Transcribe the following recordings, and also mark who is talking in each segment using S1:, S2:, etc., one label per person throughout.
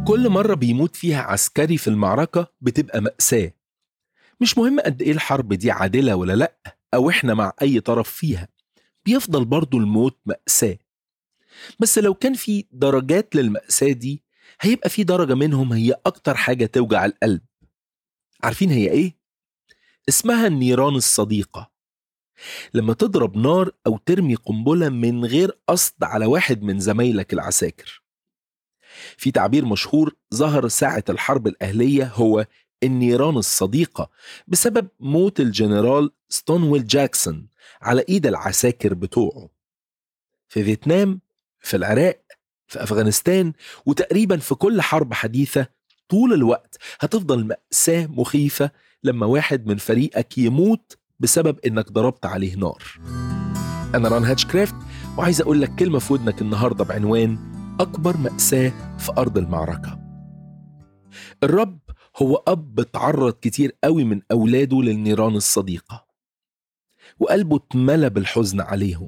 S1: كل مرة بيموت فيها عسكري في المعركة بتبقى مأساة مش مهم قد إيه الحرب دي عادلة ولا لأ أو إحنا مع أي طرف فيها بيفضل برضو الموت مأساة بس لو كان في درجات للمأساة دي هيبقى في درجة منهم هي أكتر حاجة توجع القلب عارفين هي إيه؟ اسمها النيران الصديقة لما تضرب نار أو ترمي قنبلة من غير قصد على واحد من زمايلك العساكر في تعبير مشهور ظهر ساعة الحرب الأهلية هو النيران الصديقة بسبب موت الجنرال ستونويل جاكسون على إيد العساكر بتوعه في فيتنام في العراق في أفغانستان وتقريبا في كل حرب حديثة طول الوقت هتفضل مأساة مخيفة لما واحد من فريقك يموت بسبب إنك ضربت عليه نار أنا ران هاتشكرافت وعايز أقول لك كلمة في ودنك النهاردة بعنوان أكبر مأساة في أرض المعركة الرب هو أب اتعرض كتير قوي من أولاده للنيران الصديقة وقلبه اتملى بالحزن عليهم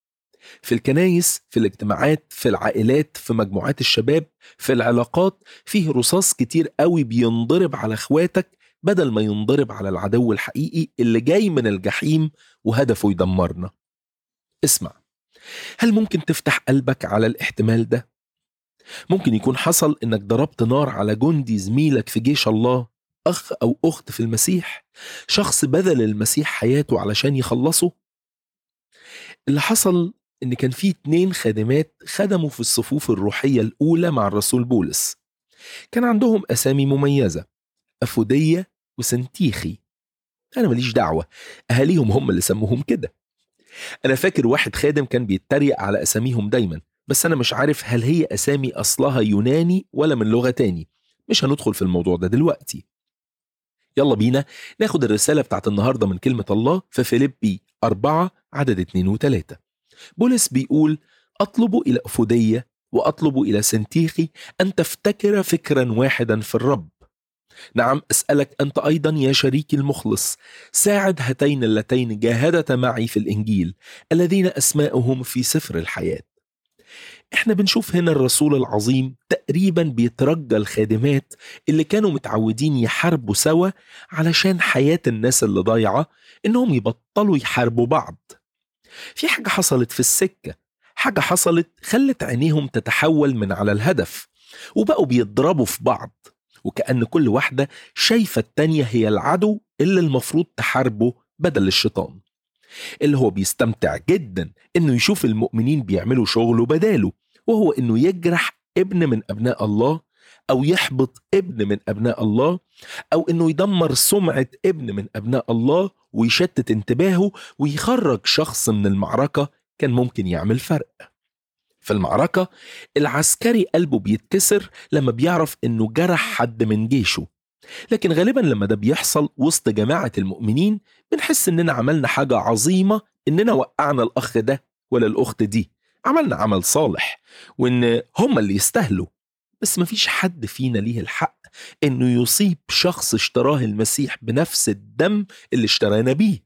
S1: في الكنايس في الاجتماعات في العائلات في مجموعات الشباب في العلاقات فيه رصاص كتير قوي بينضرب على اخواتك بدل ما ينضرب على العدو الحقيقي اللي جاي من الجحيم وهدفه يدمرنا اسمع هل ممكن تفتح قلبك على الاحتمال ده ممكن يكون حصل انك ضربت نار على جندي زميلك في جيش الله اخ او اخت في المسيح شخص بذل المسيح حياته علشان يخلصه اللي حصل ان كان في اتنين خادمات خدموا في الصفوف الروحية الاولى مع الرسول بولس كان عندهم اسامي مميزة افودية وسنتيخي انا ماليش دعوة اهاليهم هم اللي سموهم كده انا فاكر واحد خادم كان بيتريق على اساميهم دايما بس أنا مش عارف هل هي أسامي أصلها يوناني ولا من لغة تاني مش هندخل في الموضوع ده دلوقتي يلا بينا ناخد الرسالة بتاعت النهاردة من كلمة الله في فيليبي أربعة عدد اتنين وتلاتة بولس بيقول أطلب إلى أفودية وأطلب إلى سنتيخي أن تفتكر فكرا واحدا في الرب نعم أسألك أنت أيضا يا شريكي المخلص ساعد هاتين اللتين جاهدتا معي في الإنجيل الذين أسماؤهم في سفر الحياة احنا بنشوف هنا الرسول العظيم تقريبا بيترجى الخادمات اللي كانوا متعودين يحاربوا سوا علشان حياة الناس اللي ضايعة انهم يبطلوا يحاربوا بعض في حاجة حصلت في السكة حاجة حصلت خلت عينيهم تتحول من على الهدف وبقوا بيضربوا في بعض وكأن كل واحدة شايفة التانية هي العدو اللي المفروض تحاربه بدل الشيطان اللي هو بيستمتع جدا انه يشوف المؤمنين بيعملوا شغله بداله وهو انه يجرح ابن من ابناء الله او يحبط ابن من ابناء الله او انه يدمر سمعه ابن من ابناء الله ويشتت انتباهه ويخرج شخص من المعركه كان ممكن يعمل فرق في المعركة العسكري قلبه بيتكسر لما بيعرف انه جرح حد من جيشه لكن غالبا لما ده بيحصل وسط جماعة المؤمنين بنحس اننا عملنا حاجة عظيمة اننا وقعنا الاخ ده ولا الاخت دي عملنا عمل صالح وان هم اللي يستاهلوا بس مفيش حد فينا ليه الحق انه يصيب شخص اشتراه المسيح بنفس الدم اللي اشترانا بيه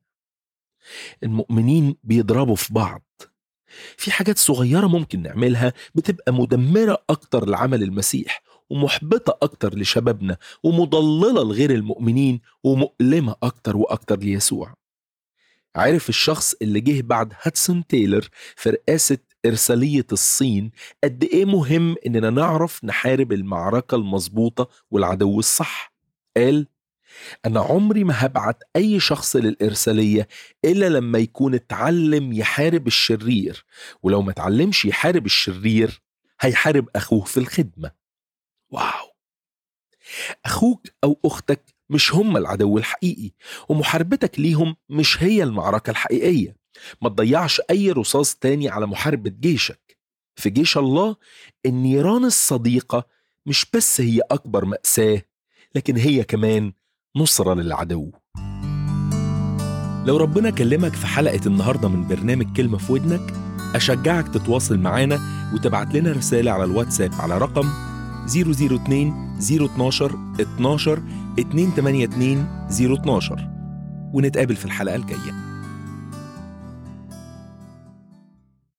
S1: المؤمنين بيضربوا في بعض في حاجات صغيرة ممكن نعملها بتبقى مدمرة أكتر لعمل المسيح ومحبطة أكتر لشبابنا ومضللة لغير المؤمنين ومؤلمة أكتر وأكتر ليسوع عارف الشخص اللي جه بعد هاتسون تايلر في رئاسة إرسالية الصين قد إيه مهم إننا نعرف نحارب المعركة المظبوطة والعدو الصح قال أنا عمري ما هبعت أي شخص للإرسالية إلا لما يكون اتعلم يحارب الشرير ولو ما اتعلمش يحارب الشرير هيحارب أخوه في الخدمة واو أخوك أو أختك مش هم العدو الحقيقي ومحاربتك ليهم مش هي المعركة الحقيقية ما تضيعش أي رصاص تاني على محاربة جيشك في جيش الله النيران الصديقة مش بس هي أكبر مأساة لكن هي كمان نصرة للعدو لو ربنا كلمك في حلقة النهاردة من برنامج كلمة في ودنك أشجعك تتواصل معانا وتبعت لنا رسالة على الواتساب على رقم 002 012 12 282 012 ونتقابل في الحلقة الجاية